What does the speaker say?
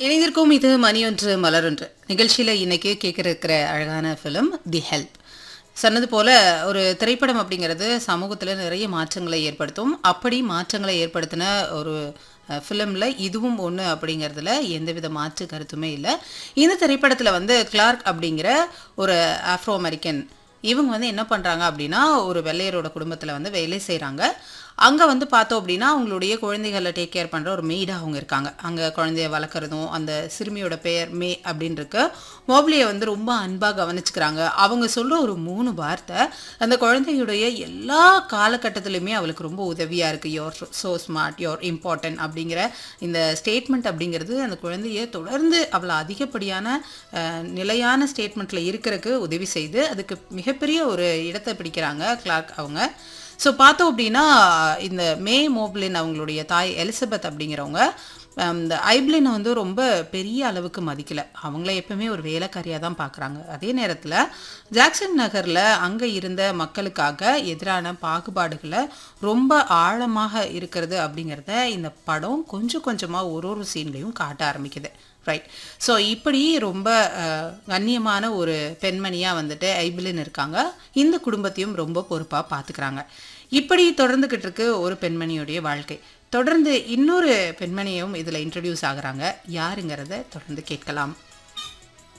இணைந்திருக்கும் இது மணி ஒன்று மலர் ஒன்று நிகழ்ச்சியில் இன்னைக்கு கேட்க இருக்கிற அழகான ஃபிலிம் தி ஹெல்ப் சொன்னது போல ஒரு திரைப்படம் அப்படிங்கிறது சமூகத்தில் நிறைய மாற்றங்களை ஏற்படுத்தும் அப்படி மாற்றங்களை ஏற்படுத்தின ஒரு ஃபிலிமில் இதுவும் ஒன்று அப்படிங்கிறதுல எந்தவித மாற்று கருத்துமே இல்லை இந்த திரைப்படத்தில் வந்து கிளார்க் அப்படிங்கிற ஒரு ஆஃப்ரோ அமெரிக்கன் இவங்க வந்து என்ன பண்ணுறாங்க அப்படின்னா ஒரு வெள்ளையரோட குடும்பத்தில் வந்து வேலை செய்கிறாங்க அங்கே வந்து பார்த்தோம் அப்படின்னா அவங்களுடைய குழந்தைகளை டேக் கேர் பண்ணுற ஒரு மெய்டாக அவங்க இருக்காங்க அங்கே குழந்தைய வளர்க்குறதும் அந்த சிறுமியோட பெயர் மே அப்படின்னு இருக்கு மோப்லியை வந்து ரொம்ப அன்பாக கவனிச்சுக்கிறாங்க அவங்க சொல்கிற ஒரு மூணு வார்த்தை அந்த குழந்தையுடைய எல்லா காலகட்டத்திலுமே அவளுக்கு ரொம்ப உதவியாக இருக்குது your so smart your important அப்படிங்கிற இந்த ஸ்டேட்மெண்ட் அப்படிங்கிறது அந்த குழந்தைய தொடர்ந்து அவளை அதிகப்படியான அஹ், நிலையான ஸ்டேட்மெண்ட்டில் இருக்கிறதுக்கு உதவி செய்து அதுக்கு மிகப்பெரிய ஒரு இடத்தை பிடிக்கிறாங்க கிளார்க் அவங்க ஸோ பார்த்தோம் அப்படின்னா இந்த மே மோப்லின் அவங்களுடைய தாய் எலிசபெத் அப்படிங்கிறவங்க ஹம், இந்த ஐப்ளினை வந்து ரொம்ப பெரிய அளவுக்கு மதிக்கல அவங்கள எப்பவுமே ஒரு வேலைக்காரியாக தான் பார்க்குறாங்க அதே நேரத்தில் ஜாக்சன் நகரில் அங்கே இருந்த மக்களுக்காக எதிரான பாகுபாடுகளை ரொம்ப ஆழமாக இருக்கிறது அப்படிங்கிறத இந்த படம் கொஞ்சம் கொஞ்சமாக ஒரு ஒரு சீன்லையும் காட்ட ஆரம்பிக்குது ரைட் ஸோ இப்படி ரொம்ப அஹ், கண்ணியமான ஒரு பெண்மணியாக வந்துட்டு ஐபிலின் இருக்காங்க இந்த குடும்பத்தையும் ரொம்ப பொறுப்பாக பார்த்துக்கிறாங்க இப்படி தொடர்ந்துக்கிட்டு இருக்கு ஒரு பெண்மணியுடைய வாழ்க்கை தொடர்ந்து இன்னொரு பெண்மணியும் இதில் இன்ட்ரடியூஸ் ஆகுறாங்க யாருங்கிறத தொடர்ந்து கேட்கலாம்